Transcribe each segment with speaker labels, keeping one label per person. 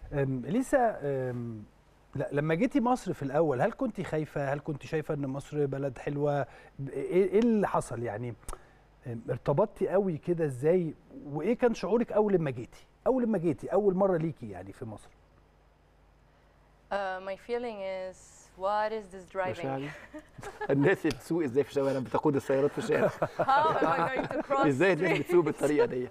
Speaker 1: أم، اليسا أم، لا لما جيتي مصر في الاول هل كنت خايفه هل كنت شايفه ان مصر بلد حلوه ب- ايه إيه اللي حصل يعني أم، ارتبطتي قوي كده ازاي وايه كان شعورك اول لما جيتي اول لما جيتي اول مره ليكي يعني في مصر
Speaker 2: Uh, my feeling is, what is this driving?
Speaker 3: مشاعري الناس اللي بتسوق ازاي في الشوارع بتقود السيارات في الشارع
Speaker 2: How am I going to cross
Speaker 3: ازاي الناس
Speaker 2: street?
Speaker 3: بتسوق بالطريقه دي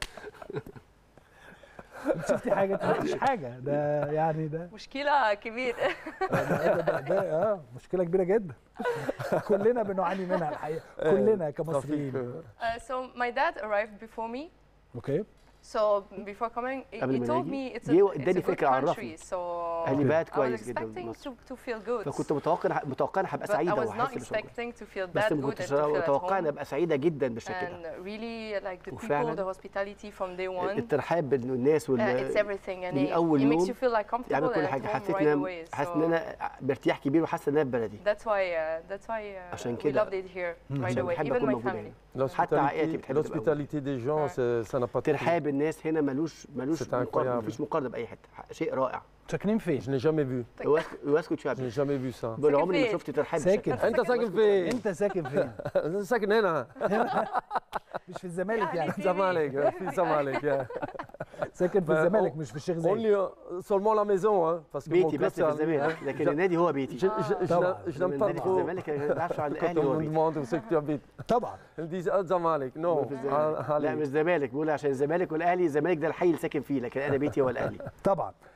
Speaker 1: انت شفتي حاجه انت ما شفتيش حاجه ده يعني ده
Speaker 2: مشكلة كبيرة.
Speaker 1: ده, ده, ده, ده اه مشكله كبيره جدا كلنا بنعاني منها الحقيقه كلنا كمصريين
Speaker 2: Uh, so my dad arrived before me.
Speaker 1: اوكي
Speaker 2: So before coming, he,
Speaker 3: قبل
Speaker 2: he
Speaker 3: ما
Speaker 2: told
Speaker 3: نيجي،
Speaker 2: me it's a,
Speaker 3: جه
Speaker 2: it's a
Speaker 3: اداني
Speaker 2: good
Speaker 3: فكرة عرفني.
Speaker 2: country. So
Speaker 3: قال لي بلد
Speaker 2: I was
Speaker 3: كويس جدا
Speaker 2: expecting
Speaker 3: مصر
Speaker 2: to, to feel good.
Speaker 3: فكنت متوقع متوقع إن هبقى
Speaker 2: But I
Speaker 3: سعيده
Speaker 2: was not
Speaker 3: وهحس بشعور
Speaker 2: expecting to feel
Speaker 3: بس
Speaker 2: that
Speaker 3: ما
Speaker 2: good and
Speaker 3: كنتش
Speaker 2: to feel at
Speaker 3: متوقع ان
Speaker 2: home.
Speaker 3: ابقى سعيده جدا بالشكل ده
Speaker 2: And really, like the people,
Speaker 3: وفعلاً
Speaker 2: the hospitality from day one,
Speaker 3: الترحاب بالناس
Speaker 2: uh, it's
Speaker 3: وال
Speaker 2: everything, and
Speaker 3: من
Speaker 2: it,
Speaker 3: أول
Speaker 2: it makes
Speaker 3: يوم
Speaker 2: you feel like comfortable
Speaker 3: يعمل كل
Speaker 2: and at
Speaker 3: حاجه
Speaker 2: home
Speaker 3: حسيت
Speaker 2: right
Speaker 3: ان
Speaker 2: away.
Speaker 3: انا حاسس
Speaker 2: So
Speaker 3: ان انا بارتياح كبير وحاسس ان انا في بلدي
Speaker 2: that's why, uh, that's why uh,
Speaker 3: عشان
Speaker 2: we
Speaker 3: كده-
Speaker 2: loved it here right
Speaker 3: عشان
Speaker 2: away.
Speaker 3: بحب
Speaker 2: Even
Speaker 3: أكون
Speaker 2: my
Speaker 3: موجودة
Speaker 2: family.
Speaker 3: هنا.
Speaker 4: L'hospitalité
Speaker 3: عائلتي بتحب تبقى
Speaker 4: l'hospitalité des gens,
Speaker 2: Ouais.
Speaker 4: c'est- ça n'a pas de prix.
Speaker 3: ترحاب الناس هنا ملوش ملوش
Speaker 4: C'est
Speaker 3: مقارنه
Speaker 4: incroyable.
Speaker 3: مفيش مقارنه باي حته شيء رائع
Speaker 1: ساكنين فين
Speaker 4: Je n'ai jamais vu.
Speaker 3: واسكت
Speaker 4: Je
Speaker 3: شعبي
Speaker 4: n'ai jamais vu ça.
Speaker 3: بالعمر ما
Speaker 2: فين؟
Speaker 3: شفت ترحاب
Speaker 1: ساكن.
Speaker 3: بالشكل ده.
Speaker 4: أنت ساكن فين؟
Speaker 1: انت ساكن فين
Speaker 4: أنا ساكن هنا
Speaker 1: مش في الزمالك يعني
Speaker 4: في الزمالك في الزمالك.
Speaker 1: ساكن في
Speaker 4: ما-
Speaker 1: الزمالك مش في الشيخ زايد
Speaker 4: Only seulement la maison, hein, parce que mon
Speaker 3: بيتي
Speaker 4: club
Speaker 3: بس
Speaker 4: c'est
Speaker 3: في
Speaker 4: un-
Speaker 3: الزمالك لكن النادي هو بيتي
Speaker 4: Je- je- je
Speaker 1: طبعاً.
Speaker 4: n'aime- je n'aime
Speaker 3: من
Speaker 4: pas
Speaker 3: النادي في
Speaker 4: trop
Speaker 3: الزمالك انا ما بعرفش عن
Speaker 4: quand
Speaker 3: الاهلي
Speaker 4: on
Speaker 3: هو
Speaker 4: me
Speaker 3: بيتي
Speaker 4: demande où c'est que tu habites.
Speaker 1: طبعا
Speaker 4: Ils disent ah, الزمالك. Non.
Speaker 3: في الزمالك
Speaker 4: Ah,
Speaker 3: لا
Speaker 4: allez.
Speaker 3: مش الزمالك بقول عشان الزمالك والاهلي الزمالك ده الحي اللي ساكن فيه لكن انا بيتي هو الاهلي
Speaker 1: طبعا